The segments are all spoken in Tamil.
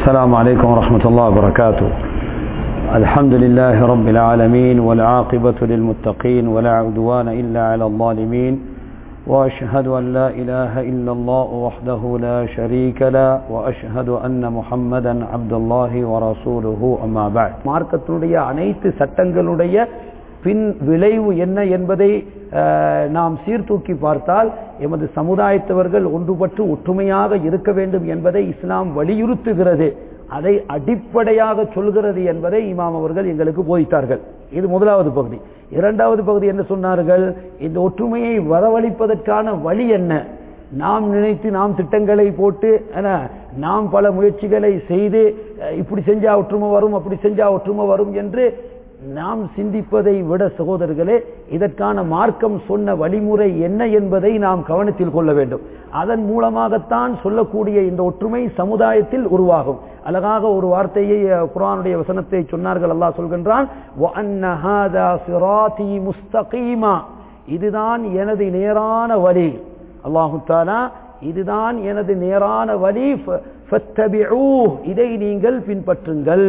السلام عليكم ورحمة الله وبركاته الحمد لله رب العالمين والعاقبة للمتقين ولا عدوان إلا على الظالمين وأشهد أن لا إله إلا الله وحده لا شريك له وأشهد أن محمدا عبد الله ورسوله أما بعد மார்க்கத்தினுடைய அனைத்து சட்டங்களுடைய பின் விளைவு என்ன என்பதை அஹ், நாம் சீர்தூக்கி பார்த்தால் எமது சமுதாயத்தவர்கள் ஒன்றுபட்டு ஒற்றுமையாக இருக்க வேண்டும் என்பதை இஸ்லாம் வலியுறுத்துகிறது அதை அடிப்படையாக சொல்கிறது என்பதை இமாம் அவர்கள் எங்களுக்கு போதித்தார்கள் இது முதலாவது பகுதி இரண்டாவது பகுதி என்ன சொன்னார்கள் இந்த ஒற்றுமையை வரவழைப்பதற்கான வழி என்ன நாம் நினைத்து நாம் திட்டங்களை போட்டு என்ன, நாம் பல முயற்சிகளை செய்து அஹ், இப்படி செஞ்சா ஒற்றுமை வரும் அப்படி செஞ்சா ஒற்றுமை வரும் என்று நாம் சிந்திப்பதை விட சகோதரர்களே இதற்கான மார்க்கம் சொன்ன வழிமுறை என்ன என்பதை நாம் கவனத்தில் கொள்ள வேண்டும் அதன் மூலமாகத்தான் சொல்லக்கூடிய இந்த ஒற்றுமை சமுதாயத்தில் உருவாகும் அழகாக ஒரு வார்த்தையை அஹ், குர்ஆனுடைய வசனத்தை சொன்னார்கள் அல்லாஹ் சொல்கின்றான் وَأَنَّ هَذَا صِرَاطِي مُسْتَقِيمًا இதுதான் எனது நேரான வழி அல்லாஹு தாலா இதுதான் எனது நேரான வழி ஃப- ஃபத்தபிஊஹ். இதை நீங்கள் பின்பற்றுங்கள்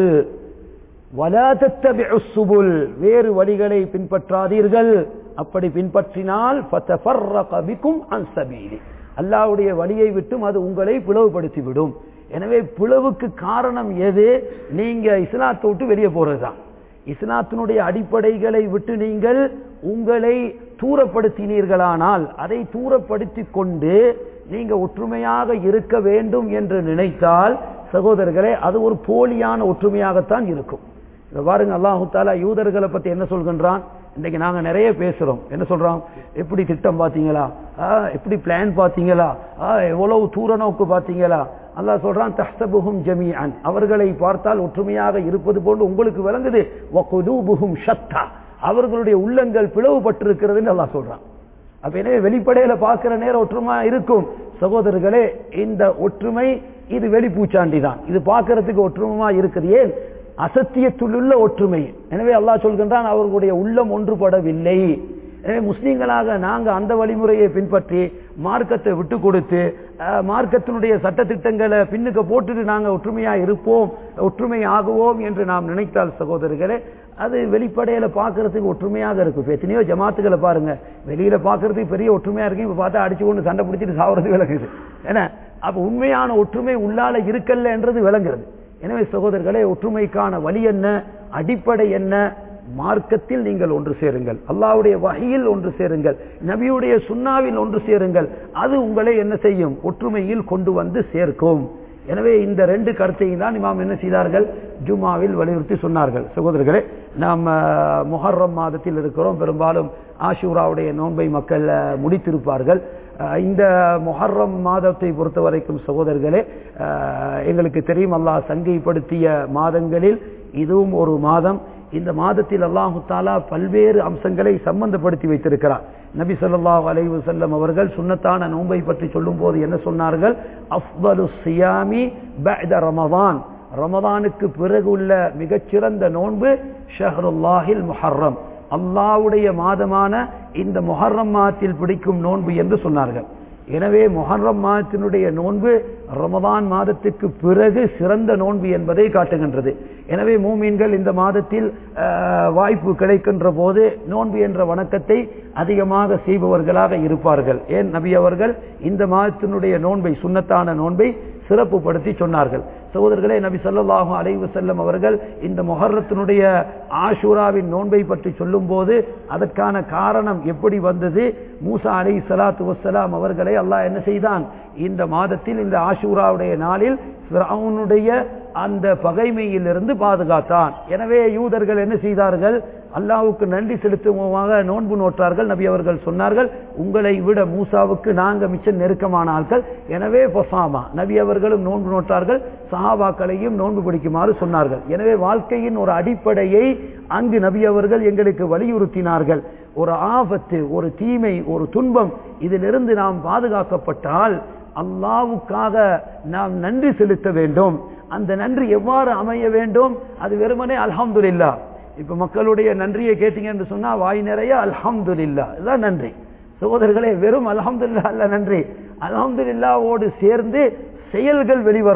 வலா தத்தபிஉ சுபுல் வேறு வழிகளை பின்பற்றாதீர்கள் அப்படி பின்பற்றினால் ஃபதஃபர்ரக பிக்கும் அன் சபீலி அல்லாஹ்வுடைய வழியை விட்டும் அது உங்களை பிளவுபடுத்தி விடும் எனவே பிளவுக்கு காரணம் எது நீங்க இஸ்லாத்தை விட்டு வெளியே போறதுதான் இஸ்லாத்தினுடைய அடிப்படைகளை விட்டு நீங்கள் உங்களை தூரப்படுத்தினீர்களானால் அதை தூரப்படுத்தி கொண்டு நீங்க ஒற்றுமையாக இருக்க வேண்டும் என்று நினைத்தால் சகோதரர்களே அது ஒரு போலியான ஒற்றுமையாகத்தான் இருக்கும் இதை பாருங்க அல்லாஹு தாலா யூதர்களை பத்தி என்ன சொல்கின்றான் இன்னைக்கு நாங்க நிறைய பேசுறோம் என்ன சொல்றோம் எப்படி திட்டம் பாத்தீங்களா ஆ, எப்படி பிளான் பாத்தீங்களா ஆ, எவ்வளவு தூர நோக்கு பாத்தீங்களா அல்லாஹ் சொல்றான் தஹ்சபுஹும் ஜமீஅன் அவர்களை பார்த்தால் ஒற்றுமையாக இருப்பது போன்று உங்களுக்கு விளங்குது வகுலூபுஹும் ஷத்தா அவர்களுடைய உள்ளங்கள் பிளவுபட்டிருக்கிறதுன்னு அல்லாஹ் சொல்றான் அப்ப எனவே வெளிப்படையில பார்க்கிற நேரம் ஒற்றுமை இருக்கும் சகோதரர்களே இந்த ஒற்றுமை இது வெளிப்பூச்சாண்டி தான் இது பார்க்கறதுக்கு ஒற்றுமையா இருக்குது ஏன் அசத்தியத்துள்ள ஒற்றுமை எனவே அல்லாஹ் சொல்கின்றான் அவர்களுடைய உள்ளம் ஒன்றுபடவில்லை எனவே முஸ்லீம்களாக நாங்க அந்த வழிமுறையை பின்பற்றி மார்க்கத்தை விட்டு கொடுத்து அஹ், மார்க்கத்தினுடைய சட்டத்திட்டங்களை பின்னுக்கு போட்டுட்டு நாங்க ஒற்றுமையா இருப்போம் ஒற்றுமை ஆகுவோம் என்று நாம் நினைத்தால் சகோதரர்களே அது வெளிப்படையில பார்க்கறதுக்கு ஒற்றுமையாக இருக்கும் இப்ப எத்தனையோ ஜமாத்துகளை பாருங்க வெளியில பார்க்கறதுக்கு பெரிய ஒற்றுமையா இருக்கு இப்ப பார்த்தா அடிச்சு கொண்டு சண்டை பிடிச்சிட்டு சாவறது விளங்குது ஏன்னா அப்ப உண்மையான ஒற்றுமை உள்ளால இருக்கல்ல என்றது விளங்குறது எனவே சகோதரர்களே ஒற்றுமைக்கான வழி என்ன அடிப்படை என்ன மார்க்கத்தில் நீங்கள் ஒன்று சேருங்கள் அல்லாஹ்வுடைய வகையில் ஒன்று சேருங்கள் நபியுடைய சுன்னாவில் ஒன்று சேருங்கள் அது உங்களை என்ன செய்யும் ஒற்றுமையில் கொண்டு வந்து சேர்க்கும் எனவே இந்த ரெண்டு கருத்தையும் தான் இமாம் என்ன செய்தார்கள் ஜுமாவில் வலியுறுத்தி சொன்னார்கள் சகோதரர்களே நாம் அஹ், முஹர்ரம் மாதத்தில் இருக்கிறோம் பெரும்பாலும் ஆஷூராவுடைய நோன்பை மக்கள் அஹ், முடித்திருப்பார்கள் அஹ், இந்த முஹர்ரம் மாதத்தை பொறுத்த வரைக்கும் சகோதரர்களே அஹ், எங்களுக்கு தெரியும் அல்லாஹ் சங்கைப்படுத்திய மாதங்களில் இதுவும் ஒரு மாதம் இந்த மாதத்தில் அல்லாஹு தாலா பல்வேறு அம்சங்களை சம்பந்தப்படுத்தி வைத்திருக்கிறார் நபி ஸல்லல்லாஹு அலைஹி வஸல்லம் அவர்கள் சுன்னத்தான நோன்பை பற்றி சொல்லும்போது என்ன சொன்னார்கள் அஃதலு சியாமி பஅத ரமதான் ரமதானுக்கு பிறகு உள்ள மிகச்சிறந்த நோன்பு ஷஹ்ருல்லாஹில் முஹர்ரம் அல்லாஹ்வுடைய மாதமான இந்த முஹர்ரம் மாதத்தில் பிடிக்கும் நோன்பு என்று சொன்னார்கள் எனவே முஹர்ரம் மாதத்தினுடைய நோன்பு ரமதான் மாதத்துக்கு பிறகு சிறந்த நோன்பு என்பதை காட்டுகின்றது எனவே மூமீன்கள் இந்த மாதத்தில் அஹ், வாய்ப்பு கிடைக்கின்ற போது நோன்பு என்ற வணக்கத்தை அதிகமாக செய்பவர்களாக இருப்பார்கள் ஏன் நபி அவர்கள் இந்த மாதத்தினுடைய நோன்பை சுன்னத்தான நோன்பை சிறப்புப்படுத்தி சொன்னார்கள் சகோதரர்களே நபி ஸல்லல்லாஹு அலைஹி வஸல்லம் அவர்கள் இந்த முஹர்ரத்தினுடைய ஆஷூராவின் நோன்பை பற்றி சொல்லும்போது அதற்கான காரணம் எப்படி வந்தது மூசா அலைஹி ஸலாத்து வஸ்ஸலாம் அவர்களை அல்லாஹ் என்ன செய்தான் இந்த மாதத்தில் இந்த ஆஷூராவுடைய நாளில் ஃபிரௌனுடைய அந்த பகைமையிலிருந்து பாதுகாத்தான் எனவே யூதர்கள் என்ன செய்தார்கள் அல்லாஹ்வுக்கு நன்றி செலுத்துவோமாக நோன்பு நோற்றார்கள் நபி அவர்கள் சொன்னார்கள் உங்களை விட மூசாவுக்கு நாங்க மிச்சம் நெருக்கமான ஆட்கள் எனவே பொசாமா நபி அவர்களும் நோன்பு நோற்றார்கள் சஹாபாக்களையும் நோன்பு பிடிக்குமாறு சொன்னார்கள் எனவே வாழ்க்கையின் ஒரு அடிப்படையை அங்கு நபி அவர்கள் எங்களுக்கு வலியுறுத்தினார்கள் ஒரு ஆபத்து ஒரு தீமை ஒரு துன்பம் இதிலிருந்து நாம் பாதுகாக்கப்பட்டால் அல்லாவுக்காக நாம் நன்றி செலுத்த வேண்டும் அந்த நன்றி எவ்வாறு அமைய வேண்டும் அது வெறுமனே அல்ஹம்துலில்லா இப்ப மக்களுடைய நன்றியை கேட்டீங்கன்னு சொன்னா வாய் நிறைய அல்ஹம்துலில்லா இதுதான் நன்றி சகோதரர்களே வெறும் அல்ஹம்துலில்லா அல்ல நன்றி அல்ஹம்துலில்லாவோடு சேர்ந்து செயல்கள் வெளிவரணும்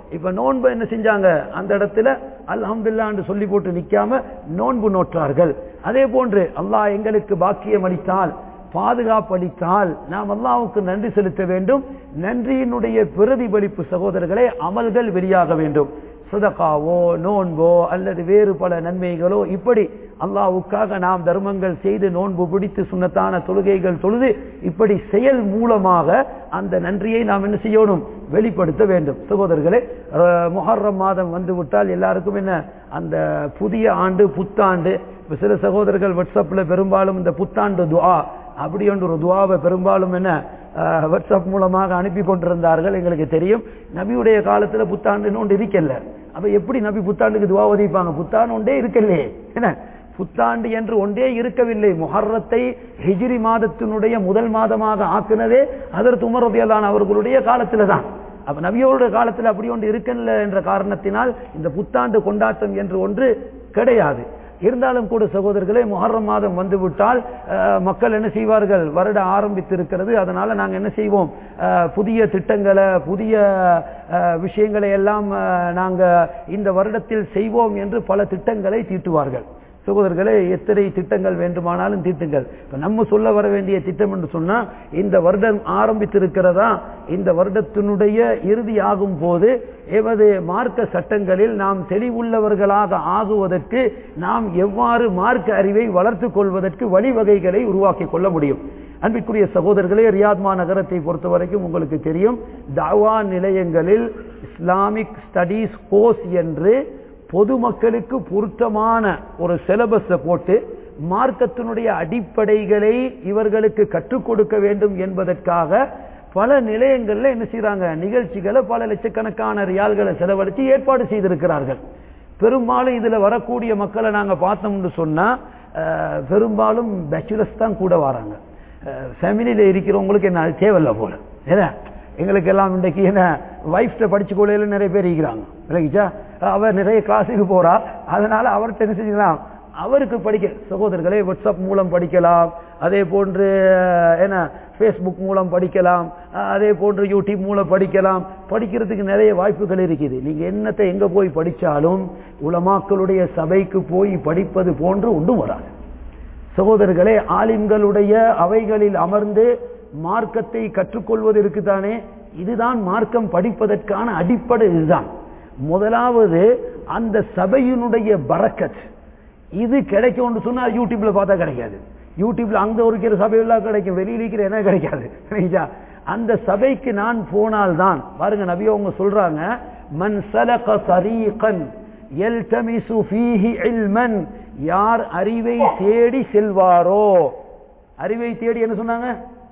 இப்ப நோன்பு என்ன செஞ்சாங்க அந்த இடத்துல அல்ஹம்துல்லான்னு சொல்லி போட்டு நிக்காம நோன்பு நோற்றார்கள் அதே போன்று அல்லாஹ் எங்களுக்கு பாக்கியம் அளித்தால் பாதுகாப்பு அளித்தால் நாம் அல்லாவுக்கு நன்றி செலுத்த வேண்டும் நன்றியினுடைய பிரதிபலிப்பு சகோதரர்களே அமல்கள் வெளியாக வேண்டும் சுதகாவோ நோன்போ அல்லது வேறு பல நன்மைகளோ இப்படி அல்லாவுக்காக நாம் தர்மங்கள் செய்து நோன்பு பிடித்து சுண்ணத்தான தொழுகைகள் தொழுது இப்படி செயல் மூலமாக அந்த நன்றியை நாம் என்ன செய்யணும் வெளிப்படுத்த வேண்டும் சகோதரர்களே முஹர்ரம் மாதம் வந்து விட்டால் எல்லாருக்கும் என்ன அந்த புதிய ஆண்டு புத்தாண்டு சில சகோதரர்கள் வாட்ஸ்அப்ல பெரும்பாலும் இந்த புத்தாண்டு துவா அப்படி ஒன்று ஒரு துவாவை பெரும்பாலும் என்ன வாட்ஸ்அப் மூலமாக அனுப்பி கொண்டிருந்தார்கள் எங்களுக்கு தெரியும் நபியுடைய காலத்துல புத்தாண்டுன்னு ஒன்று இருக்கல அப்ப எப்படி நபி புத்தாண்டுக்கு துவா உதவிப்பாங்க புத்தாண்டு ஒன்றே இருக்கலையே என்ன புத்தாண்டு என்று ஒன்றே இருக்கவில்லை முஹர்ரத்தை ஹிஜிரி மாதத்தினுடைய முதல் மாதமாக ஆக்குனதே அதற்கு உமரதியலான அவர்களுடைய காலத்துல தான் அப்ப நபியோருடைய காலத்தில் அப்படி ஒன்று இருக்கல என்ற காரணத்தினால் இந்த புத்தாண்டு கொண்டாட்டம் என்று ஒன்று கிடையாது இருந்தாலும் கூட சகோதரர்களே முஹர்ரம் மாதம் வந்துவிட்டால் மக்கள் என்ன செய்வார்கள் வருட ஆரம்பித்திருக்கிறது அதனால நாங்க என்ன செய்வோம் புதிய திட்டங்களை புதிய விஷயங்களை எல்லாம் நாங்க இந்த வருடத்தில் செய்வோம் என்று பல திட்டங்களை தீட்டுவார்கள் சகோதரர்களே எத்தனை திட்டங்கள் வேண்டுமானாலும் தீட்டுங்கள் இப்ப நம்ம சொல்ல வர வேண்டிய திட்டம் என்று சொன்னா இந்த வருடம் ஆரம்பித்திருக்கிறதா இந்த வருடத்தினுடைய இறுதி ஆகும் போது எமது மார்க்க சட்டங்களில் நாம் தெளிவுள்ளவர்களாக ஆகுவதற்கு நாம் எவ்வாறு மார்க்க அறிவை வளர்த்துக் கொள்வதற்கு வழிவகைகளை உருவாக்கி கொள்ள முடியும் அன்பிற்குரிய சகோதரர்களே ரியாத்மா நகரத்தை பொறுத்த வரைக்கும் உங்களுக்கு தெரியும் தாவா நிலையங்களில் இஸ்லாமிக் ஸ்டடீஸ் கோர்ஸ் என்று பொதுமக்களுக்கு பொருத்தமான ஒரு சிலபஸை போட்டு மார்க்கத்தினுடைய அடிப்படைகளை இவர்களுக்கு கற்றுக் கொடுக்க வேண்டும் என்பதற்காக பல நிலையங்கள்ல என்ன செய்யறாங்க நிகழ்ச்சிகளை பல லட்சக்கணக்கான ரியால்களை செலவழித்து ஏற்பாடு செய்திருக்கிறார்கள் பெரும்பாலும் இதுல வரக்கூடிய மக்களை நாங்க பார்த்தோம்னு சொன்னா பெரும்பாலும் பேச்சுலர்ஸ் தான் கூட வராங்க ஃபேமிலியில இருக்கிறவங்களுக்கு என்ன அது தேவையில்ல போல ஏன்னா எங்களுக்கு எல்லாம் இன்றைக்கு என்ன வைஃப்ட படிச்சு கொள்ளையில நிறைய பேர் இருக்கிறாங்க விளங்கிச்சா அவர் நிறைய கிளாஸுக்கு போறா அதனால அவர்கிட்ட என்ன செஞ்சுக்கலாம் அவருக்கு படிக்க சகோதரர்களே வாட்ஸ்அப் மூலம் படிக்கலாம் அதே போன்று என்ன ஃபேஸ்புக் மூலம் படிக்கலாம் அதே போன்று யூடியூப் மூலம் படிக்கலாம் படிக்கிறதுக்கு நிறைய வாய்ப்புகள் இருக்குது நீங்க என்னத்தை எங்க போய் படிச்சாலும் உலமாக்களுடைய சபைக்கு போய் படிப்பது போன்று ஒன்றும் வராது சகோதரர்களே ஆலிம்களுடைய அவைகளில் அமர்ந்து மார்க்கத்தை கற்றுக்கொள்வது இருக்குதானே இதுதான் மார்க்கம் படிப்பதற்கான அடிப்படை இதுதான் முதலாவது அந்த சபையினுடைய பறக்கத் இது கிடைக்கும்னு சொன்னா யூடியூப்ல பார்த்தா கிடைக்காது யூடியூப்ல அங்க இருக்கிற சபையெல்லாம் கிடைக்கும் வெளியில இருக்கிற என்ன கிடைக்காது அந்த சபைக்கு நான் போனால்தான் பாருங்க நபி அவங்க சொல்றாங்க மன் சலக தரீகன் யல்தமிசு ஃபீஹி இல்மன் யார் அறிவை தேடி செல்வாரோ அறிவை தேடி என்ன சொன்னாங்க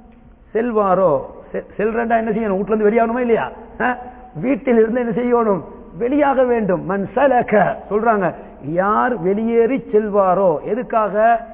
செல்வாரோ செல்றா என்ன செய்யணும் வீட்டுல இருந்து வெளியாகணுமா இல்லையா வீட்டில் இருந்து என்ன செய்யணும் வெளியாக வேண்டும் மன் சலக சொல்றாங்க யார் வெளியேறி செல்வாரோ எதுக்காக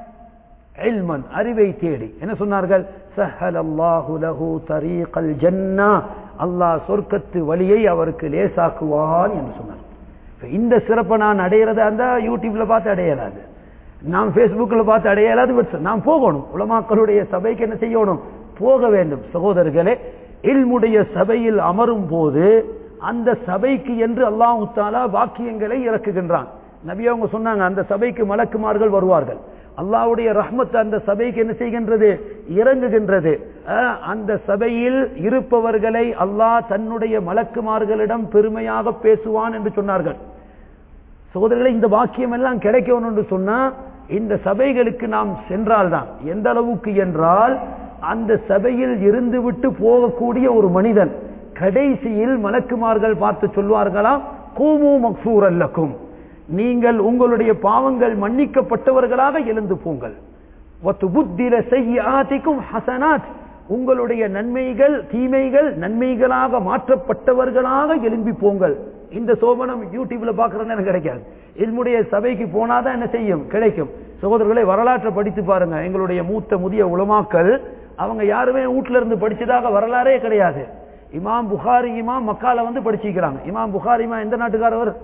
இல்மன் அறிவை தேடி என்ன சொன்னார்கள் சஹல் அல்லாஹு லஹு தரீகல் ஜன்னா அல்லாஹ் சொர்க்கத்து வழியை அவருக்கு லேசாக்குவான் என்று சொன்னார் இந்த சிறப்பை நான் அடையிறதா இருந்தா யூடியூப்ல பார்த்து அடையலாது நாம் பேஸ்புக்கில் பார்த்து அடையலாது நாம் போகணும் உலமாக்களுடைய சபைக்கு என்ன செய்யணும் போக வேண்டும் சகோதரர்களே இல்முடைய சபையில் அமரும் போது அந்த சபைக்கு என்று அல்லாஹு தாலா வாக்கியங்களை இறக்குகின்றான் நபி அவங்க சொன்னாங்க அந்த சபைக்கு மலக்குமார்கள் வருவார்கள் அல்லாவுடைய ரஹ்மத் அந்த சபைக்கு என்ன செய்கின்றது இறங்குகின்றது அந்த சபையில் இருப்பவர்களை அல்லாஹ் தன்னுடைய மலக்குமார்களிடம் பெருமையாக பேசுவான் என்று சொன்னார்கள் சகோதரர்களை இந்த வாக்கியம் எல்லாம் கிடைக்கணும் என்று சொன்னா இந்த சபைகளுக்கு நாம் சென்றால்தான் எந்த அளவுக்கு என்றால் அந்த சபையில் இருந்துவிட்டு போகக்கூடிய ஒரு மனிதன் கடைசியில் மலக்குமார்கள் பார்த்து சொல்வார்களாம் கூமு மக்சூர் அல்லக்கும் நீங்கள் உங்களுடைய பாவங்கள் மன்னிக்கப்பட்டவர்களாக எழுந்து போங்கள் புத்திர செய்யாத்திக்கும் ஹசனாத் உங்களுடைய நன்மைகள் தீமைகள் நன்மைகளாக மாற்றப்பட்டவர்களாக எழும்பி போங்கள் இந்த சோபனம் யூடியூப்ல பாக்குறது எனக்கு கிடைக்காது என்னுடைய சபைக்கு போனாதான் என்ன செய்யும் கிடைக்கும் சகோதரர்களை வரலாற்றை படித்து பாருங்க எங்களுடைய மூத்த முதிய உலமாக்கள் அவங்க யாருமே வீட்டுல இருந்து படிச்சதாக வரலாறே கிடையாது இமாம் புகாரி இமாம் மக்கால வந்து படிச்சுக்கிறாங்க இமாம் புகாரி இமாம் எந்த நாட்டுக்காரவர்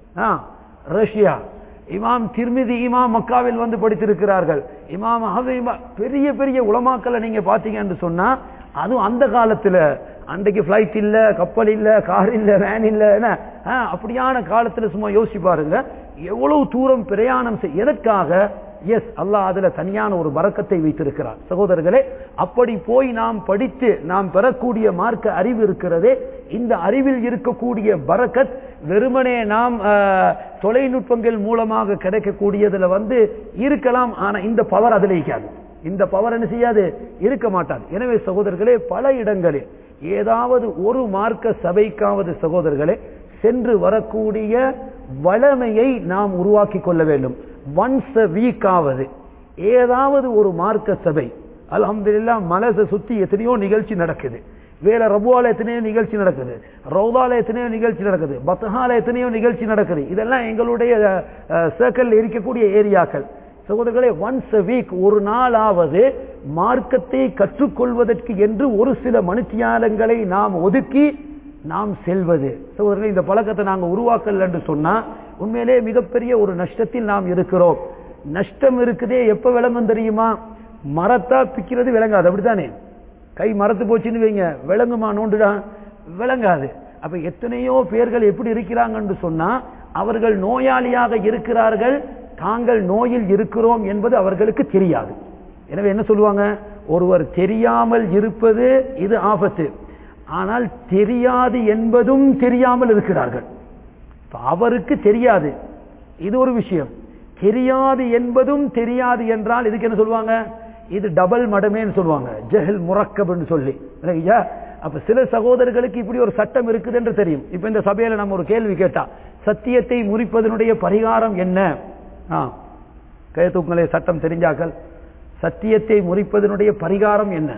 ரஷ்யா இமாம் திருமிதி இமாம் மக்காவில் வந்து படித்திருக்கிறார்கள் இமாம் பெரிய பெரிய உலமாக்களை நீங்க பாத்தீங்கன்னு சொன்னா அதுவும் அந்த காலத்துல அன்றைக்கு பிளைட் இல்ல கப்பல் இல்ல கார் இல்ல வேன் இல்ல என்ன ஆ, அப்படியான காலத்துல சும்மா யோசிச்சு பாருங்க எவ்வளவு தூரம் பிரயாணம் செய் எதற்காக எஸ் அல்லாஹ் அதுல தனியான ஒரு பறக்கத்தை வைத்திருக்கிறார் சகோதரர்களே அப்படி போய் நாம் படித்து நாம் பெறக்கூடிய மார்க்க அறிவு இருக்கிறதே இந்த அறிவில் இருக்கக்கூடிய பரக்கத் வெறுமனே நாம் ஆ, தொலைநுட்பங்கள் மூலமாக கிடைக்கக்கூடியதுல வந்து இருக்கலாம் ஆனா இந்த பவர் அதுல இருக்காது இந்த பவர் என்ன செய்யாது இருக்க மாட்டாது எனவே சகோதரர்களே பல இடங்களில் ஏதாவது ஒரு மார்க்க சபைக்காவது சகோதரர்களே சென்று வரக்கூடிய வளமையை நாம் உருவாக்கி கொள்ள வேண்டும் ஒன்ஸ் a week ஆவது ஏதாவது ஒரு மார்க்க சபை அல்ஹம்துலில்லாஹ் மலசை சுத்தி எத்தனையோ நிகழ்ச்சி நடக்குது வேற ரபுவால எத்தனையோ நிகழ்ச்சி நடக்குது ரவுதால எத்தனையோ நிகழ்ச்சி நடக்குது பத்ஹால எத்தனையோ நிகழ்ச்சி நடக்குது இதெல்லாம் எங்களுடைய சர்க்கிள் இருக்கக்கூடிய ஏரியாக்கள் சகோதரர்களே ஒன்ஸ் a வீக் ஒரு நாளாவது மார்க்கத்தை கற்றுக்கொள்வதற்கு என்று ஒரு சில மனுத்தியாலங்களை நாம் ஒதுக்கி நாம் செல்வது சகோதரர்களே இந்த பழக்கத்தை நாங்க உருவாக்கல் என்று சொன்னா உண்மையிலே மிகப்பெரிய ஒரு நஷ்டத்தில் நாம் இருக்கிறோம் நஷ்டம் இருக்குதே எப்ப விளங்கும் தெரியுமா மரத்தா பிக்கிறது விளங்காது அப்படித்தானே கை மரத்து போச்சுன்னு வைங்க விளங்குமா நோண்டுடா விளங்காது அப்ப எத்தனையோ பேர்கள் எப்படி இருக்கிறாங்கன்னு சொன்னா அவர்கள் நோயாளியாக இருக்கிறார்கள் தாங்கள் நோயில் இருக்கிறோம் என்பது அவர்களுக்கு தெரியாது எனவே என்ன சொல்லுவாங்க ஒருவர் தெரியாமல் இருப்பது இது ஆபத்து ஆனால் தெரியாது என்பதும் தெரியாமல் இருக்கிறார்கள் இப்ப அவருக்கு தெரியாது இது ஒரு விஷயம் தெரியாது என்பதும் தெரியாது என்றால் இதுக்கு என்ன சொல்லுவாங்க இது டபுள் மடமேன்னு சொல்லுவாங்க ஜஹல் முரக்கப்னு சொல்லி இல்லையா? அப்ப சில சகோதரர்களுக்கு இப்படி ஒரு சட்டம் இருக்குது என்று தெரியும் இப்ப இந்த சபையில நம்ம ஒரு கேள்வி கேட்டா சத்தியத்தை முறிப்பதனுடைய பரிகாரம் என்ன ஆ கையத்தூக்கங்களே சட்டம் தெரிஞ்சாக்கள் சத்தியத்தை முறிப்பதனுடைய பரிகாரம் என்ன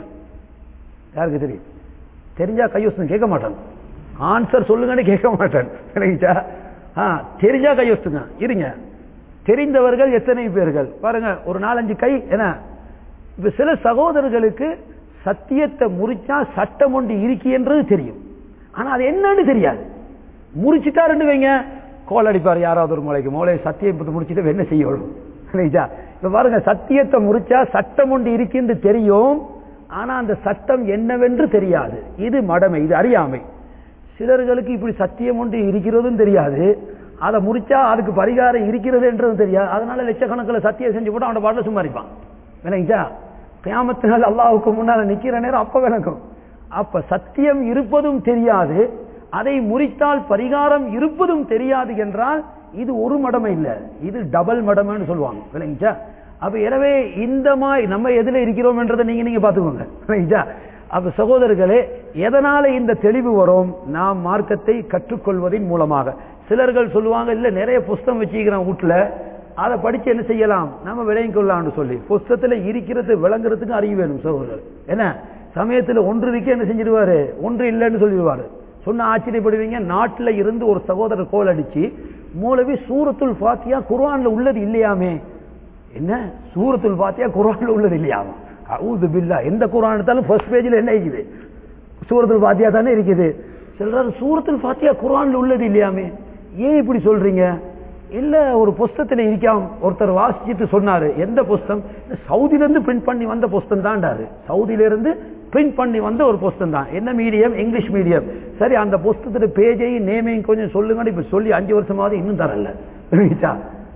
யாருக்கு தெரியும் தெரிஞ்சா கையோசனம் கேட்க மாட்டான் ஆன்சர் சொல்லுங்கன்னு கேட்க மாட்டான் விளங்கிச்சா? ஆ தெரிஞ்சா கையோசுங்க இருங்க தெரிந்தவர்கள் எத்தனை பேர்கள் பாருங்க ஒரு நாலஞ்சு கை என்ன இப்ப சில சகோதரர்களுக்கு சத்தியத்தை முறிச்சா சட்டம் ஒன்று இருக்கு என்றது தெரியும் ஆனா அது என்னன்னு தெரியாது முறிச்சிட்டாருன்னு வைங்க கோல் அடிப்பார் யாராவது ஒரு மூளைக்கு மூளை சத்தியம் இப்ப முடிச்சிட்டு என்ன செய்யணும் இல்லையா இப்ப பாருங்க சத்தியத்தை முறிச்சா சட்டம் ஒன்று இருக்குன்னு தெரியும் ஆனா அந்த சட்டம் என்னவென்று தெரியாது இது மடமை இது அறியாமை சிலர்களுக்கு இப்படி சத்தியம் ஒன்று இருக்கிறதும் தெரியாது அதை முடிச்சா அதுக்கு பரிகாரம் இருக்கிறது என்றதும் தெரியாது அதனால லட்சக்கணக்கில் சத்தியம் செஞ்சு போட்டு அவனோட பாட்டில் சும்மா இருப்பான் விளங்கிச்சா கியாமத்தினால் அல்லாவுக்கு முன்னால நிக்கிற நேரம் அப்ப விளக்கும் அப்ப சத்தியம் இருப்பதும் தெரியாது அதை முறித்தால் பரிகாரம் இருப்பதும் தெரியாது என்றால் இது ஒரு மடமை இல்ல இது டபுள் மடமைன்னு சொல்லுவாங்க விளங்கிச்சா அப்ப எனவே இந்த மாதிரி நம்ம எதுல இருக்கிறோம் என்றதை நீங்க நீங்க பாத்துக்கோங்க விளங்கிச்சா அப்ப சகோதரர்களே எதனால இந்த தெளிவு வரும் நாம் மார்க்கத்தை கற்றுக்கொள்வதன் மூலமாக சிலர்கள் சொல்லுவாங்க இல்ல நிறைய புஸ்தகம் வச்சுக்கிறோம் வீட்டுல அதை படிச்சு என்ன செய்யலாம் நம்ம விளங்கிக் கொள்ளலாம்னு சொல்லி புஸ்தகத்துல இருக்கிறது விளங்குறதுக்கு அறிவு வேணும் சகோதரர் என்ன சமயத்துல ஒன்று இருக்க என்ன செஞ்சிருவாரு ஒன்று இல்லைன்னு சொல்லிடுவாரு சொன்ன ஆச்சரியப்படுவீங்க நாட்டுல இருந்து ஒரு சகோதரர் கோல் அடிச்சு மூலவி சூரத்துல் பாத்தியா குர்ஆன்ல உள்ளது இல்லையாமே என்ன சூரத்துல் பாத்தியா குர்ஆன்ல உள்ளது இல்லையாமா அவுது பில்லா எந்த குர்ஆன் எடுத்தாலும் ஃபர்ஸ்ட் பேஜ்ல என்ன இருக்குது சூரத்துல் பாத்தியா தானே இருக்குது சொல்றாரு சூரத்துல் பாத்தியா குர்ஆன்ல உள்ளது இல்லையாமே ஏன் இப்படி சொல்றீங்க இல்ல ஒரு புஸ்தகத்துல இருக்காம் ஒருத்தர் வாசிச்சுட்டு சொன்னாரு எந்த புஸ்தகம் சவுதியில இருந்து பிரிண்ட் பண்ணி வந்த புஸ்தகம் தான்டாரு சவுதியில இருந்து பிரிண்ட் பண்ணி வந்த ஒரு புஸ்தகம் தான் என்ன மீடியம் இங்கிலீஷ் மீடியம் சரி அந்த புஸ்தகத்துல பேஜையும் நேமையும் கொஞ்சம் சொல்லுங்கன்னு இப்ப சொல்லி அஞ்சு வருஷமாவது இன்னும் தரல புரியுதா?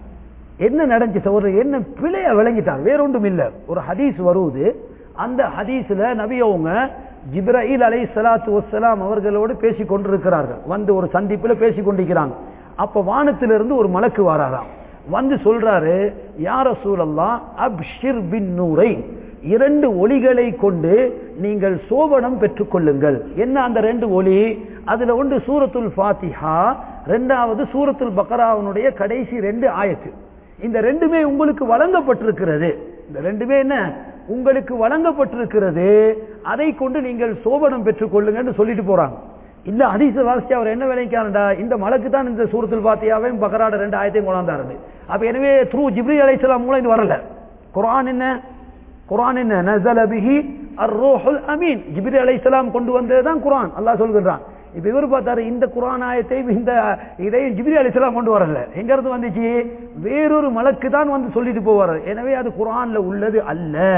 என்ன நடந்துச்சு சகோதரர் என்ன பிழைய விளங்கிட்டாங்க வேற ஒன்றும் இல்ல ஒரு ஹதீஸ் வருவது அந்த ஹதீஸ்ல நபி அவங்க ஜிப்ரீல் அலை சலாத்து வசலாம் அவர்களோடு பேசிக் கொண்டிருக்கிறார்கள் வந்து ஒரு சந்திப்புல பேசிக் கொண்டிருக்கிறாங்க அப்ப வானத்திலிருந்து ஒரு மலக்கு வராராம் வந்து சொல்றாரு யார சூழல்லா அப்ஷிர் பின் நூரை இரண்டு ஒளிகளை கொண்டு நீங்கள் சோபனம் பெற்றுக் கொள்ளுங்கள் என்ன அந்த ரெண்டு ஒளி அதுல ஒன்று சூரத்துல் ஃபாத்திஹா ரெண்டாவது சூரத்துல் பக்கராவனுடைய கடைசி ரெண்டு ஆயத்து இந்த ரெண்டுமே உங்களுக்கு வழங்கப்பட்டிருக்கிறது இந்த ரெண்டுமே என்ன உங்களுக்கு வழங்கப்பட்டிருக்கிறது அதை கொண்டு நீங்கள் சோபனம் பெற்றுக் கொள்ளுங்கன்னு சொல்லிட்டு போறாங்க இந்த ஹதீஸ வாசிச்சு அவர் என்ன விளைக்காரண்டா இந்த மலக்கு தான் இந்த சூரத்துல் பாத்தியாவையும் பக்கராட ரெண்டு ஆயத்தையும் கொண்டாந்தாரு அப்ப எனவே த்ரூ ஜிப்ரி அலைசலாம் மூலம் இது வரல குர்ஆன் என்ன குர்ஆன் என்ன நஸல பிஹி அர்-ரூஹுல் அமீன் ஜிப்ரி அலைஹிஸ்ஸலாம் கொண்டு வந்தது தான் குர்ஆன் அல்லாஹ் சொல்கிறான் இப்ப இவர் பார்த்தாரு இந்த குர்ஆன் ஆயத்தை இந்த இதையும் ஜிப்ரி அலைஹிஸ்ஸலாம் கொண்டு வரல எங்க இருந்து வந்துச்சு வேறொரு மலக்கு தான் வந்து சொல்லிட்டு போவார் எனவே அது குர்ஆன்ல உள்ளது அல்ல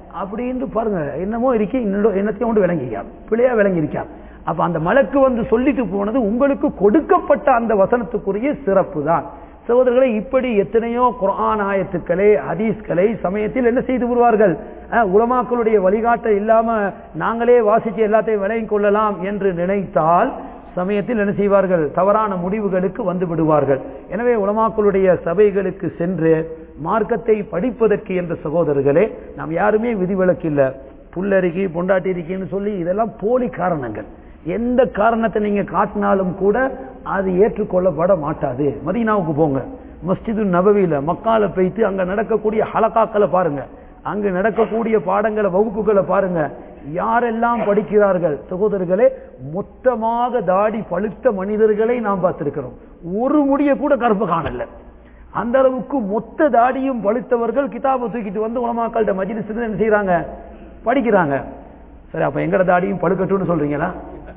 அப்படின்னு பாருங்க என்னமோ இருக்கு இன்னொரு என்னத்தையும் கொண்டு விளங்கிக்கா பிழையா விளங்கியிருக்கா அப்ப அந்த மலக்கு வந்து சொல்லிட்டு போனது உங்களுக்கு கொடுக்கப்பட்ட அந்த வசனத்துக்குரிய சிறப்பு தான் சகோதரர்களை இப்படி எத்தனையோ குர்ஆன் ஆயத்துக்களை ஹதீஸ்களை சமயத்தில் என்ன செய்து விடுவார்கள் அஹ், உலமாக்களுடைய வழிகாட்ட இல்லாம நாங்களே வாசிச்சு எல்லாத்தையும் விளங்கிக் கொள்ளலாம் என்று நினைத்தால் சமயத்தில் என்ன செய்வார்கள் தவறான முடிவுகளுக்கு வந்து விடுவார்கள் எனவே உலமாக்களுடைய சபைகளுக்கு சென்று மார்க்கத்தை படிப்பதற்கு என்ற சகோதரர்களே நாம் யாருமே விதிவிலக்கில்லை புல்லருகி பொண்டாட்டி இருக்கின்னு சொல்லி இதெல்லாம் போலி காரணங்கள் எந்த காரணத்தை நீங்க காட்டினாலும் கூட அது ஏற்றுக்கொள்ளப்பட மாட்டாது மதீனாவுக்கு போங்க மஸ்ஜிது நபவியில மக்கால போய்த்து அங்க நடக்கக்கூடிய ஹலக்காக்களை பாருங்க அங்கு நடக்கக்கூடிய பாடங்களை வகுப்புகளை பாருங்க யாரெல்லாம் படிக்கிறார்கள் சகோதரர்களே மொத்தமாக தாடி பழுத்த மனிதர்களை நாம் பார்த்திருக்கிறோம் ஒரு முடிய கூட கருப்பு காணல அந்த அளவுக்கு மொத்த தாடியும் பழுத்தவர்கள் கிதாபை தூக்கிட்டு வந்து உலமாக்கள்கிட்ட மஜிலிஸ் என்ன செய்யறாங்க படிக்கிறாங்க சரி அப்ப எங்கட தாடியும் பழுக்கட்டும்னு சொல்றீங்களா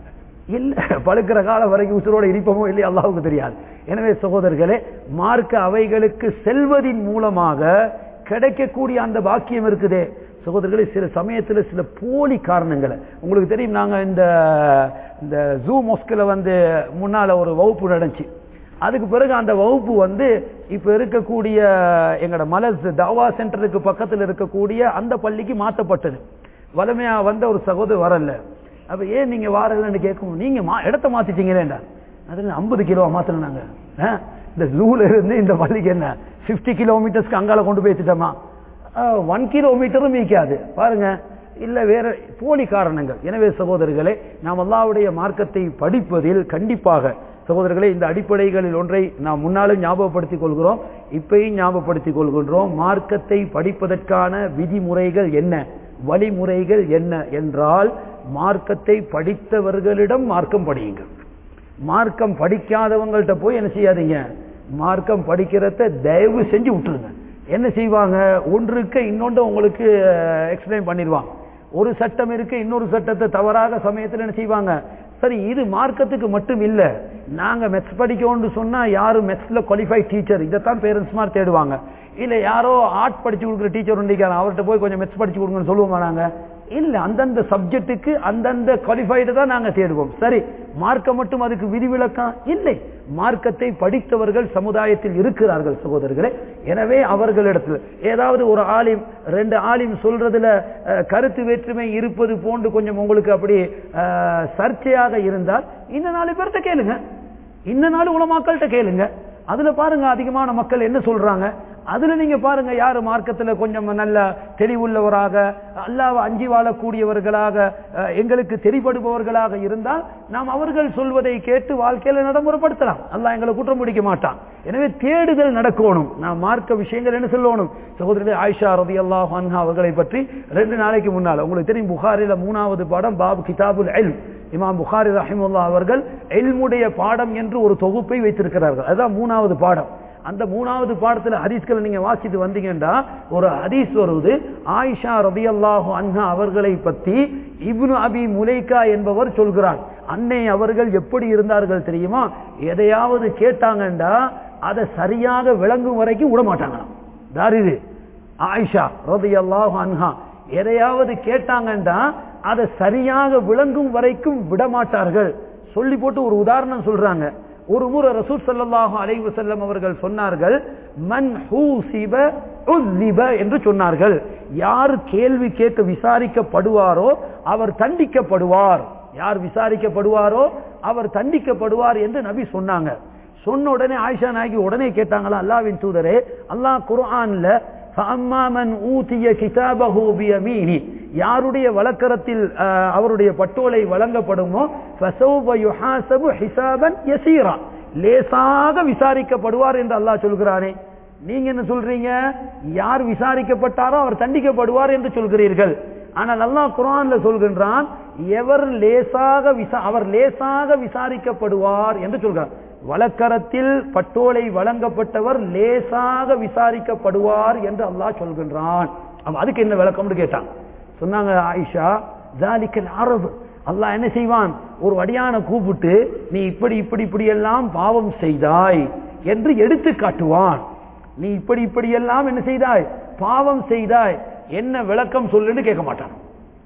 இல்ல பழுக்கிற காலம் வரைக்கும் உசுரோட இருப்போமோ இல்லையா அல்லாவுக்கு தெரியாது எனவே சகோதரர்களே மார்க்க அவைகளுக்கு செல்வதின் மூலமாக கிடைக்கக்கூடிய அந்த பாக்கியம் இருக்குதே சகோதரர்களே சில சமயத்துல சில போலி காரணங்களை உங்களுக்கு தெரியும் நாங்க இந்த இந்த ஜூ மொஸ்கில் வந்து முன்னால ஒரு வகுப்பு நடந்துச்சு அதுக்கு பிறகு அந்த வகுப்பு வந்து இப்ப இருக்கக்கூடிய எங்கட மலஸ் தாவா சென்டருக்கு பக்கத்தில் இருக்கக்கூடிய அந்த பள்ளிக்கு மாற்றப்பட்டது வலிமையா வந்த ஒரு சகோதரர் வரல அப்ப ஏன் நீங்க வாரலன்னு கேட்கும் நீங்க மா- இடத்த மாத்திட்டீங்களேண்டா அதுல ஐம்பது கிலோ மாத்தினாங்க இந்த ஜூல இருந்து இந்த பள்ளிக்கு என்ன 50 கிலோமீட்டர்ஸ்க்கு அங்கால கொண்டு போய் வச்சுட்டோமா ஒன் கிலோமீட்டரும் மீக்காது பாருங்க இல்ல வேற போலி காரணங்கள் எனவே சகோதரர்களே நாம் அல்லாவுடைய மார்க்கத்தை படிப்பதில் கண்டிப்பாக சகோதரர்களே இந்த அடிப்படைகளில் ஒன்றை நாம் முன்னாலும் ஞாபகப்படுத்திக் கொள்கிறோம் இப்பயும் ஞாபகப்படுத்திக் கொள்கின்றோம் மார்க்கத்தை படிப்பதற்கான விதிமுறைகள் என்ன வழிமுறைகள் என்ன என்றால் மார்க்கத்தை படித்தவர்களிடம் மார்க்கம் படியுங்கள் மார்க்கம் படிக்காதவங்கள்ட்ட போய் என்ன செய்யாதீங்க மார்க்கம் படிக்கிறத தயவு செஞ்சு விட்டுருங்க என்ன செய்வாங்க ஒன்றுக்கு இன்னொன்று உங்களுக்கு எக்ஸ்பிளைன் பண்ணிடுவாங்க ஒரு சட்டம் இருக்கு இன்னொரு சட்டத்தை தவறாக சமயத்தில் என்ன செய்வாங்க சரி இது மார்க்கத்துக்கு மட்டும் இல்ல நாங்க மெத்ஸ் படிக்கணும்னு சொன்னா யாரு மெத்ஸ்ல குவாலிஃபைட் டீச்சர் இதைத்தான் பேரண்ட்ஸ் மாதிரி தேடுவாங்க இல்ல யாரோ ஆர்ட் படிச்சு கொடுக்குற டீச்சர் உண்டிக்காரன் அவர்கிட்ட போய் கொஞ்சம் மெத்ஸ் படிச்சு கொடுங்கன்னு சொல்லுவோமா நாங்க இல்ல அந்தந்த சப்ஜெக்ட்டுக்கு அந்தந்த குவாலிஃபைடு தான் நாங்க தேடுவோம் சரி மார்க்கம் மட்டும் அதுக்கு விதிவிலக்கம் இல்லை மார்க்கத்தை படித்தவர்கள் சமுதாயத்தில் இருக்கிறார்கள் சகோதரர்களே எனவே அவர்களிடத்தில் ஏதாவது ஒரு ஆலிம் ரெண்டு ஆலிம் சொல்றதுல அஹ், கருத்து வேற்றுமை இருப்பது போன்று கொஞ்சம் உங்களுக்கு அப்படி அஹ், சர்ச்சையாக இருந்தால் இந்த நாலு பேர்த்த கேளுங்க இந்த நாலு உலமாக்கள்கிட்ட கேளுங்க அதுல பாருங்க அதிகமான மக்கள் என்ன சொல்றாங்க அதுல நீங்க பாருங்க யாரு மார்க்கத்துல கொஞ்சம் நல்ல தெளிவுள்ளவராக அல்லாஹ் அஞ்சி வாழக்கூடியவர்களாக அஹ், எங்களுக்கு தெரிபடுபவர்களாக இருந்தால் நாம் அவர்கள் சொல்வதை கேட்டு வாழ்க்கையில நடைமுறைப்படுத்தலாம் அல்லாஹ் எங்களை குற்றம் பிடிக்க மாட்டான் எனவே தேடுதல் நடக்கணும் நாம் மார்க்க விஷயங்கள் என்ன சொல்லணும் சகோதரர் ஆயிஷா ரதி அல்லாஹ் அவர்களை பற்றி ரெண்டு நாளைக்கு முன்னால் உங்களுக்கு தெரியும் புகாரில மூணாவது பாடம் பாப் கிதாபுல் எல்ம் இமாம் புகாரி ரஹிமுல்லா அவர்கள் எல்முடைய பாடம் என்று ஒரு தொகுப்பை வைத்திருக்கிறார்கள் அதுதான் மூணாவது பாடம் அந்த மூணாவது பாடத்துல ஹதீஸ்களை நீங்க வாசித்து வந்தீங்கன்னா ஒரு ஹதீஸ் வருவது ஆயிஷா ரபியல்லாஹு அன்ஹா அவர்களை பத்தி இப்னு அபி முலைக்கா என்பவர் சொல்கிறார் அன்னை அவர்கள் எப்படி இருந்தார்கள் தெரியுமா எதையாவது கேட்டாங்கண்டா அதை சரியாக விளங்கும் வரைக்கும் விட மாட்டாங்களாம் யார் இது ஆயிஷா ரபியல்லாஹு அன்ஹா எதையாவது கேட்டாங்கண்டா அதை சரியாக விளங்கும் வரைக்கும் விடமாட்டார்கள் சொல்லி போட்டு ஒரு உதாரணம் சொல்றாங்க ஒரு முறை ரசூல் ஸல்லல்லாஹு அலைஹி வஸல்லம் அவர்கள் சொன்னார்கள் மன் ஹூசிப உஸ்ஸிப என்று சொன்னார்கள் யார் கேள்வி கேட்க விசாரிக்கப்படுவாரோ அவர் தண்டிக்கப்படுவார் யார் விசாரிக்கப்படுவாரோ அவர் தண்டிக்கப்படுவார் என்று நபி சொன்னாங்க சொன்ன உடனே ஆயிஷா நாயகி உடனே கேட்டாங்களா அல்லாவின் தூதரே அல்லாஹ் குர்ஆன்ல فَأَمَّا مَنْ أُوتِيَ كِتَابَهُ بِيَمِينِهِ யாருடைய வழக்கரத்தில் அஹ், அவருடைய பட்டோலை வழங்கப்படுமோ فَسَوْفَ يُحَاسَبُ حِسَابًا يَسِيرًا லேசாக விசாரிக்கப்படுவார் என்று அல்லாஹ் சொல்கிறானே நீங்க என்ன சொல்றீங்க யார் விசாரிக்கப்பட்டாரோ அவர் தண்டிக்கப்படுவார் என்று சொல்கிறீர்கள் ஆனால் அல்லாஹ் குர்ஆன்ல சொல்கின்றான் எவர் லேசாக விசா அவர் லேசாக விசாரிக்கப்படுவார் என்று சொல்கிறார் வழக்கரத்தில் பட்டோலை வழங்கப்பட்டவர் லேசாக விசாரிக்கப்படுவார் என்று அல்லாஹ் சொல்கின்றான் அப்ப அதுக்கு என்ன விளக்கம்னு கேட்டான் சொன்னாங்க ஆயிஷா ஜாலிக்கல் அரபு அல்லாஹ் என்ன செய்வான் ஒரு அடியான கூப்பிட்டு நீ இப்படி இப்படி இப்படி எல்லாம் பாவம் செய்தாய் என்று எடுத்து காட்டுவான் நீ இப்படி இப்படி எல்லாம் என்ன செய்தாய் பாவம் செய்தாய் என்ன விளக்கம் சொல்லுன்னு கேட்க மாட்டான்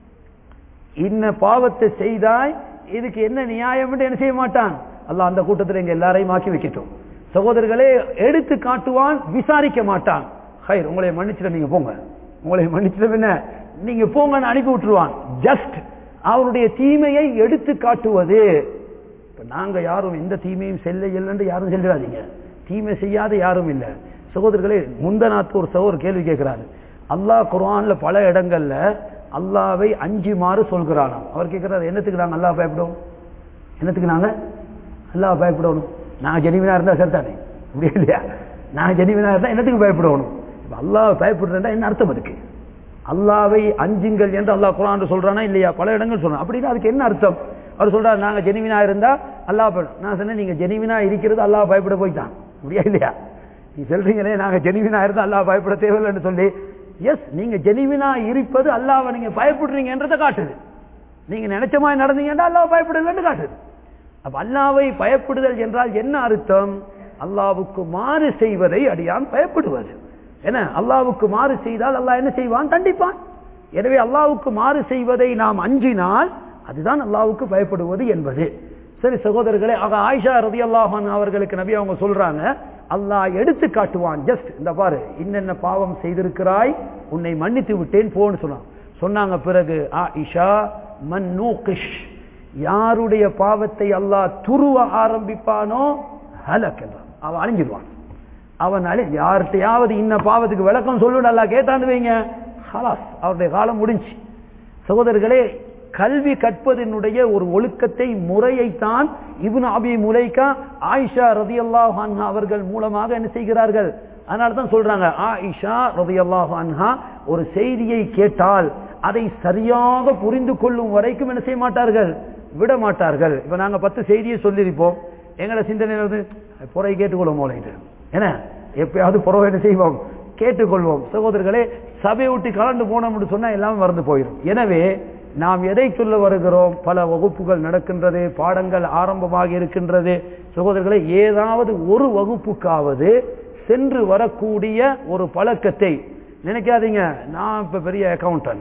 இன்ன பாவத்தை செய்தாய் இதுக்கு என்ன நியாயம் என்ன செய்ய மாட்டான் அல்லாஹ் அந்த கூட்டத்தில் எங்க எல்லாரையும் ஆக்கி வைக்கட்டும் சகோதரர்களே எடுத்து காட்டுவான் விசாரிக்க மாட்டான் ஹைர் உங்களை மன்னிச்சிட நீங்க போங்க உங்களை மன்னிச்சிட என்ன நீங்க போங்கன்னு அனுப்பி விட்டுருவான் ஜஸ்ட் அவருடைய தீமையை எடுத்து காட்டுவது இப்ப நாங்க யாரும் எந்த தீமையும் செல்ல இல்லைன்னு யாரும் செல்லிடாதீங்க தீமை செய்யாத யாரும் இல்லை சகோதரர்களே முந்தநாத்து ஒரு சகோதரர் கேள்வி கேட்கிறாரு அல்லாஹ் குர்ஆன்ல பல இடங்கள்ல அல்லாவை அஞ்சுமாறு சொல்கிறானாம் அவர் கேட்கிறாரு என்னத்துக்கு நாங்க அல்லாஹ் பயப்படும் என்னத்துக்கு நாங்க அல்லாஹ் பயப்படணும் நான் ஜெனிவினா இருந்தா சரிதானே இப்படி இல்லையா நான் ஜெனிவினா இருந்தா என்னத்துக்கு பயப்படணும் இப்ப அல்லாஹ் பயப்படுறேன்டா என்ன அர்த்தம் அதுக்கு அல்லாவை அஞ்சுங்கள் என்று அல்லாஹ் குரான் சொல்றானா இல்லையா பல இடங்கள் சொல்றான் அப்படின்னா அதுக்கு என்ன அர்த்தம் அவர் சொல்றாரு நாங்க ஜெனிவினா இருந்தா அல்லாஹ் பயப்படும். நான் சொன்னேன் நீங்க ஜெனிவினா இருக்கிறது அல்லாஹ் பயப்பட போய்தான் அப்படியா இல்லையா நீ சொல்றீங்களே நாங்க ஜெனிவினா இருந்தா அல்லாஹ் பயப்பட தேவையில்லைன்னு சொல்லி எஸ் நீங்க ஜெனிவினா இருப்பது அல்லாஹ்வை நீங்க பயப்படுறீங்கன்றதை காட்டுது நீங்க நினைச்ச மாதிரி நடந்தீங்கன்னா அல்லாஹ் பயப்படலன்னு காட்டுது அப்ப அல்லாவை பயப்படுதல் என்றால் என்ன அர்த்தம் அல்லாவுக்கு மாறு செய்வதை அடியான் பயப்படுவது என்ன அல்லாவுக்கு மாறு செய்தால் அல்லாஹ் என்ன செய்வான் தண்டிப்பான் எனவே அல்லாவுக்கு மாறு செய்வதை நாம் அஞ்சினால் அதுதான் அல்லாவுக்கு பயப்படுவது என்பது சரி சகோதரர்களே ஆக ஆயிஷா ரதி அல்லாஹான் அவர்களுக்கு நபி அவங்க சொல்றாங்க அல்லாஹ் எடுத்து காட்டுவான் ஜஸ்ட் இந்த பாரு இன்னென்ன பாவம் செய்திருக்கிறாய் உன்னை மன்னித்து விட்டேன் போன்னு சொன்னான் சொன்னாங்க பிறகு ஆயிஷா மன்னூகிஷ் யாருடைய பாவத்தை அல்லாஹ் துருவ ஆரம்பிப்பானோ ஹலக் என்றான் அவன் அழிஞ்சிருவான் அவன் அழி யார்கிட்டயாவது இன்ன பாவத்துக்கு விளக்கம் சொல்லுன்னு அல்லாஹ் கேட்டான்னு வைங்க ஹலாஸ் அவருடைய காலம் முடிஞ்சு சகோதரர்களே கல்வி கற்பதனுடைய ஒரு ஒழுக்கத்தை முறையைத்தான் இப்னு அபி முலைக்கா ஆயிஷா ரதியல்லாஹு அன்ஹா அவர்கள் மூலமாக என்ன செய்கிறார்கள் அதனால தான் சொல்றாங்க ஆயிஷா ரதியல்லாஹு அன்ஹா ஒரு செய்தியை கேட்டால் அதை சரியாக புரிந்து கொள்ளும் வரைக்கும் என்ன செய்ய மாட்டார்கள் விட மாட்டார்கள் இப்ப நாங்க பத்து செய்தியை சொல்லியிருப்போம் எங்களை சிந்தனை வந்து புறை கேட்டுக்கொள்ளும் போல என்ன எப்பயாவது புறவை என்ன செய்வோம் கேட்டுக்கொள்வோம் சகோதரர்களே சபையை விட்டு கலந்து போனோம்னு சொன்னா எல்லாமே மறந்து போயிடும் எனவே நாம் எதை சொல்ல வருகிறோம் பல வகுப்புகள் நடக்கின்றது பாடங்கள் ஆரம்பமாக இருக்கின்றது சகோதரர்களை ஏதாவது ஒரு வகுப்புக்காவது சென்று வரக்கூடிய ஒரு பழக்கத்தை நினைக்காதீங்க நான் இப்ப பெரிய அக்கௌண்டன்ட்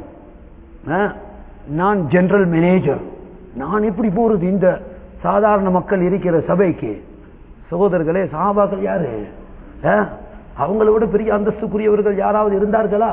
நான் ஜெனரல் மேனேஜர் நான் எப்படி போறது இந்த சாதாரண மக்கள் இருக்கிற சபைக்கு சகோதரர்களே சஹாபாக்கள் யாரு அவங்கள விட பெரிய அந்தஸ்துக்குரியவர்கள் யாராவது இருந்தார்களா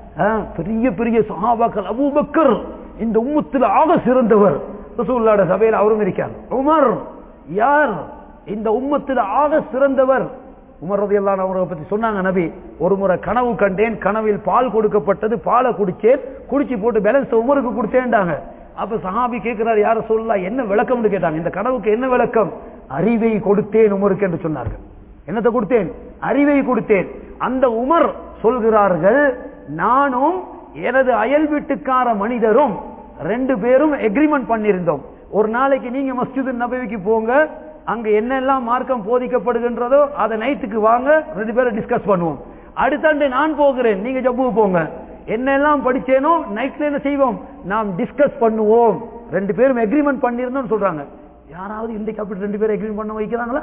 பெரிய பெரிய சஹாபாக்கள் அபூபக்கர் இந்த உம்மத்தில் ஆக சிறந்தவர் ரசூல்லாட சபையில் அவரும் இருக்கார் உமர் யார் இந்த உம்மத்தில் ஆக சிறந்தவர் உமர் ரதி எல்லாம் அவரை பத்தி சொன்னாங்க நபி ஒரு முறை கனவு கண்டேன் கனவில் பால் கொடுக்கப்பட்டது பாலை குடிச்சேன் குடிச்சு போட்டு பேலன்ஸ் உமருக்கு கொடுத்தேன்டாங்க அப்ப சஹாபி கேட்கிறார் யார சொல்லலாம் என்ன விளக்கம்னு கேட்டாங்க இந்த கனவுக்கு என்ன விளக்கம் அறிவை கொடுத்தேன் உமருக்கு என்று சொன்னார்கள் என்னத்தை கொடுத்தேன் அறிவை கொடுத்தேன் அந்த உமர் சொல்கிறார்கள் நானும் எனது அயல் வீட்டுக்கார மனிதரும் ரெண்டு பேரும் எக்ரிமெண்ட் பண்ணியிருந்தோம் ஒரு நாளைக்கு நீங்க மஸ்ஜிது நபவிக்கு போங்க அங்க என்னெல்லாம் மார்க்கம் போதிக்கப்படுகின்றதோ அதை நைட்டுக்கு வாங்க ரெண்டு பேரும் டிஸ்கஸ் பண்ணுவோம் அடுத்தாண்டு நான் போகிறேன் நீங்க ஜப்பு போங்க என்னெல்லாம் படிச்சேனோ நைட்ல என்ன செய்வோம் நாம் டிஸ்கஸ் பண்ணுவோம் ரெண்டு பேரும் எக்ரிமெண்ட் பண்ணிருந்தோம் சொல்றாங்க யாராவது இன்றைக்கு அப்படி ரெண்டு பேரும் எக்ரிமெண்ட் பண்ண வைக்கிறாங்களா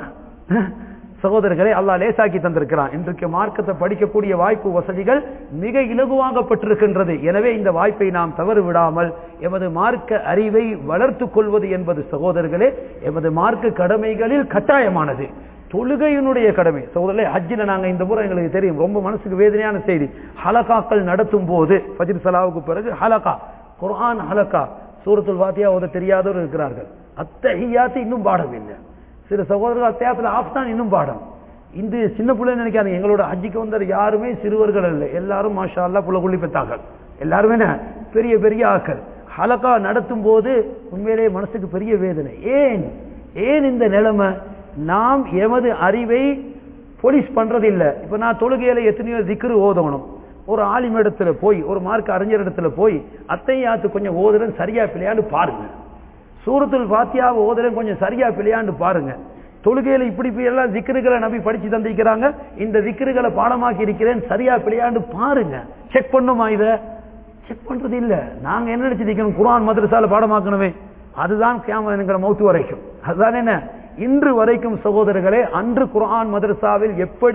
சகோதரர்களை அல்லாஹ் லேசாக்கி தந்திருக்கிறான் இன்றைக்கு மார்க்கத்தை படிக்கக்கூடிய வாய்ப்பு வசதிகள் மிக இலகுவாகப்பட்டிருக்கின்றது எனவே இந்த வாய்ப்பை நாம் தவறு விடாமல் எமது மார்க்க அறிவை வளர்த்து கொள்வது என்பது சகோதரர்களே எமது மார்க்க கடமைகளில் கட்டாயமானது தொழுகையினுடைய கடமை சகோதரர்களே ஹஜ்ஜில நாங்க இந்த முறை எங்களுக்கு தெரியும் ரொம்ப மனசுக்கு வேதனையான செய்தி ஹலகாக்கள் நடத்தும் போது ஃபஜ்ர் சலாவுக்கு பிறகு ஹலகா குர்ஆன் ஹலகா சூரத்துல் வாத்தியா ஓத தெரியாதவர் இருக்கிறார்கள் அத்தஹியாத்து இன்னும் பாடவில்லை சில சகோதரர்கள் அத்தியாயத்தில் ஆஃப் தான் இன்னும் பாடம் இந்த சின்ன பிள்ளை நினைக்காதீங்க எங்களோட ஹஜ்ஜிக்கு வந்தவர் யாருமே சிறுவர்கள் இல்லை எல்லாரும் மாஷா அல்லா புள்ள குள்ளி பெற்றார்கள் எல்லாருமே என்ன பெரிய பெரிய ஆக்கள் ஹலகா நடத்தும் போது உண்மையிலே மனசுக்கு பெரிய வேதனை ஏன் ஏன் இந்த நிலைமை நாம் எமது அறிவை போலீஸ் பண்றதில்லை இப்ப நான் தொழுகையில எத்தனையோ திக்ரு ஓதணும் ஒரு ஆலிம் இடத்துல போய் ஒரு மார்க் அறிஞர் இடத்துல போய் அத்தையாத்து கொஞ்சம் ஓதுறேன் சரியா பிள்ளையாண்டு பாருங்க சூரத்துல் பாத்தியாவை ஓதுறேன் கொஞ்சம் சரியா பிள்ளையாண்டு பாருங்க தொழுகையில இப்படி இப்படி எல்லாம் திக்ருகளை நபி படிச்சு தந்திருக்கிறாங்க இந்த திக்ருகளை பாடமாக்கி இருக்கிறேன் சரியா பிள்ளையாண்டு பாருங்க செக் பண்ணுமா இத செக் பண்றது இல்ல நாங்க என்ன நினைச்சிருக்கணும் குரான் மதரசால பாடமாக்கணுமே அதுதான் கேமரா மௌத்து வரைக்கும் அதுதான் என்ன இன்று வரைக்கும் சகோதரர்களே அன்று குர்ஆன் மதரசாவில் எப்படி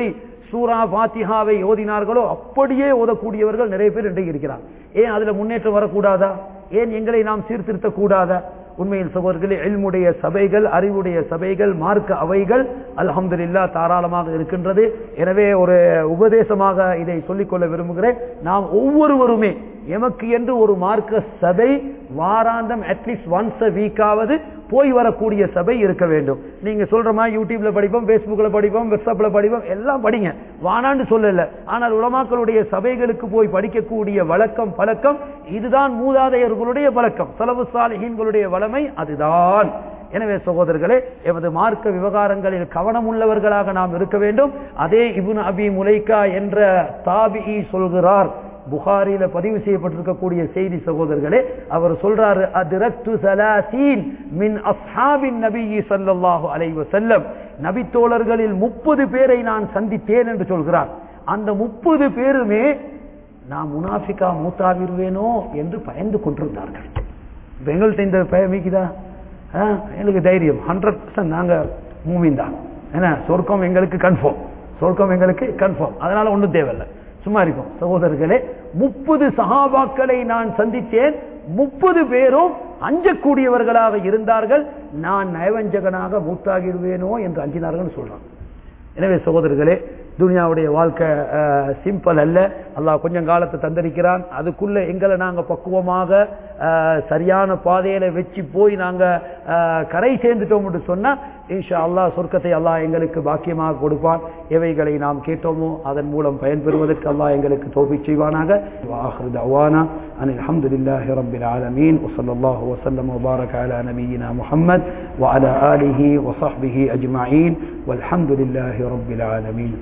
சூரா பாத்திஹாவை ஓதினார்களோ அப்படியே ஓதக்கூடியவர்கள் நிறைய பேர் இன்றைக்கு இருக்கிறார் ஏன் அதுல முன்னேற்றம் வரக்கூடாதா ஏன் எங்களை நாம் சீர்திருத்த கூடாதா உண்மையில் சகோதரர்களே எல்முடைய சபைகள் அறிவுடைய சபைகள் மார்க்க அவைகள் அல்ஹம்துலில்லா தாராளமாக இருக்கின்றது எனவே ஒரு உபதேசமாக இதை சொல்லிக்கொள்ள விரும்புகிறேன் நாம் ஒவ்வொருவருமே எமக்கு என்று ஒரு மார்க்க சபை வாராந்தம் அட்லீஸ்ட் ஒன்ஸ் அ வீக்காவது போய் வரக்கூடிய சபை இருக்க வேண்டும் நீங்க சொல்ற மாதிரி யூடியூப்ல படிப்போம் பேஸ்புக்ல படிப்போம் வாட்ஸ்அப்ல படிப்போம் எல்லாம் படிங்க வானான்னு சொல்லல ஆனால் உலமாக்களுடைய சபைகளுக்கு போய் படிக்கக்கூடிய வழக்கம் பழக்கம் இதுதான் மூதாதையர்களுடைய பழக்கம் செலவு சாலிஹீன்களுடைய வளமை அதுதான் எனவே சகோதரர்களே எமது மார்க்க விவகாரங்களில் கவனம் உள்ளவர்களாக நாம் இருக்க வேண்டும் அதே இபுன் அபி முலைக்கா என்ற தாபி சொல்கிறார் புகாரில பதிவு செய்யப்பட்டிருக்கக்கூடிய செய்தி சகோதரர்களே அவர் சொல்றாரு அதிரக்து சலாசீன் மின் அஸ்ஹாபின் நபியி ஸல்லல்லாஹு அலைஹி வஸல்லம் நபி தோழர்களில் முப்பது பேரை நான் சந்தித்தேன் என்று சொல்கிறார் அந்த முப்பது பேருமே நான் முனாஃபிகா மூத்தாவிருவேனோ என்று பயந்து கொண்டிருந்தார்கள் இப்ப எங்கள்கிட்ட இந்த பயமிக்குதா எங்களுக்கு தைரியம் ஹண்ட்ரட் பர்சன்ட் நாங்க மூவின் தான் ஏன்னா சொர்க்கம் எங்களுக்கு கன்ஃபார்ம் சொர்க்கம் எங்களுக்கு கன்ஃபார்ம் அதனால ஒன்றும் தேவையில்லை சும்மா இருக்கும் சகோதரர்களே முப்பது சகாபாக்களை நான் சந்தித்தேன் முப்பது பேரும் அஞ்சக்கூடியவர்களாக இருந்தார்கள் நான் நயவஞ்சகனாக மூத்தாகிடுவேனோ என்று அஞ்சினார்கள் சொல்றான் எனவே சகோதரர்களே துனியாவுடைய வாழ்க்கை சிம்பிள் அல்ல அல்லாஹ் கொஞ்சம் காலத்தை தந்திருக்கிறான் அதுக்குள்ள எங்களை நாங்க பக்குவமாக சரியான பாதையில வச்சு போய் நாங்க கரை சேர்ந்துட்டோம் என்று சொன்னா இன்ஷா அல்லாஹ் சொர்க்கத்தை அல்லாஹ் எங்களுக்கு பாக்கியமாக கொடுப்பான் எவைகளை நாம் கேட்டோமோ அதன் மூலம் பயன்பெறுவதற்கு அல்லாஹ் எங்களுக்கு தோப்பி செய்வானாக அவானா أن الحمد لله رب العالمين وصلى الله وسلم وبارك على نبينا محمد وعلى آله وصحبه أجمعين والحمد لله رب العالمين